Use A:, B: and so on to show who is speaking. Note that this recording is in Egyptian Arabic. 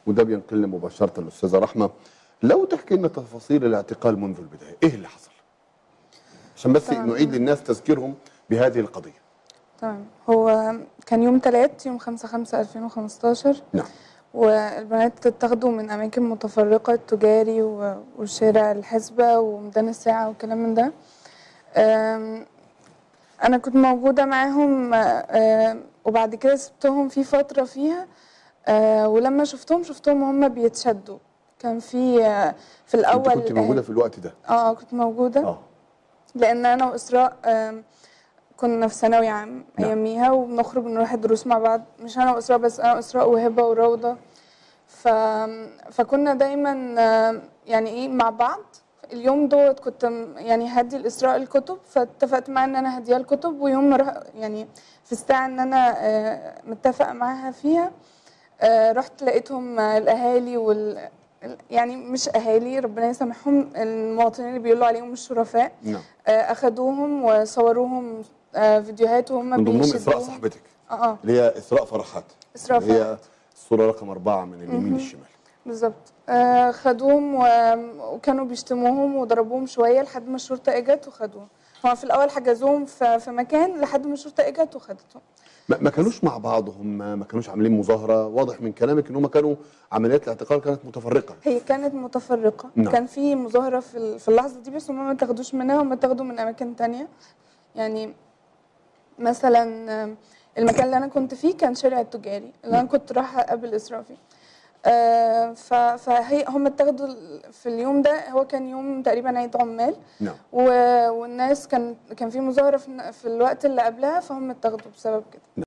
A: وده بينقلنا مباشره للاستاذه رحمه لو تحكي لنا تفاصيل الاعتقال منذ البدايه ايه اللي حصل عشان بس
B: طبعاً.
A: نعيد للناس تذكيرهم بهذه القضيه
B: تمام هو كان يوم تلات يوم خمسة خمسة ألفين وخمستاشر
A: نعم
B: والبنات اتاخدوا من أماكن متفرقة تجاري و- وشارع الحسبة وميدان الساعة والكلام من ده أم، أنا كنت موجودة معاهم أم، وبعد كده سبتهم في فترة فيها أه، ولما شفتهم شفتهم هم بيتشدوا كان في أه، في
A: انت
B: الأول
A: كنت موجوده في الوقت ده
B: اه كنت موجودة
A: اه
B: لان انا واسراء آم، كنا في ثانوي عام
A: نعم.
B: اياميها وبنخرج نروح الدروس مع بعض مش انا واسراء بس انا واسراء وهبه وروضه ف... فكنا دايما آم، يعني ايه مع بعض اليوم دوت كنت م- يعني هدي الاسراء الكتب فاتفقت معاها ان انا هديها الكتب ويوم ما رح يعني في الساعه ان انا آه، متفقه معاها فيها آه، رحت لقيتهم آه، الاهالي وال ال- يعني مش اهالي ربنا يسامحهم المواطنين اللي بيقولوا عليهم الشرفاء
A: نعم
B: آه، اخدوهم وصوروهم آه، فيديوهات وهم
A: من ضمنهم اسراء
B: بيشدوهم.
A: صاحبتك
B: اه اه
A: اللي هي اسراء فرحات
B: اسراء
A: اللي هي
B: فرحات.
A: الصوره رقم اربعه من اليمين الشمال
B: بالظبط آه، خدوهم و- وكانوا بيشتموهم وضربوهم شويه لحد ما الشرطه اجت وخدوهم هو في الاول حجزوهم في في مكان لحد ما الشرطه اجت وخدتهم
A: ما ما كانوش مع بعض هم ما كانوش عاملين مظاهره واضح من كلامك ان هم كانوا عمليات الاعتقال كانت متفرقه
B: هي كانت متفرقه
A: نعم.
B: كان في مظاهره في ال- في اللحظه دي بس هم ما تاخدوش منها هم تاخدوا من اماكن تانية يعني مثلا آم، المكان اللي انا كنت فيه كان شارع التجاري اللي انا كنت رايحه اقابل اسراء فيه آه، ف- فهي هم اتاخدوا ال- في اليوم ده هو كان يوم تقريبا عيد عمال
A: نعم
B: و- والناس كان كان في مظاهره في في الوقت اللي قبلها فهم اتاخدوا بسبب كده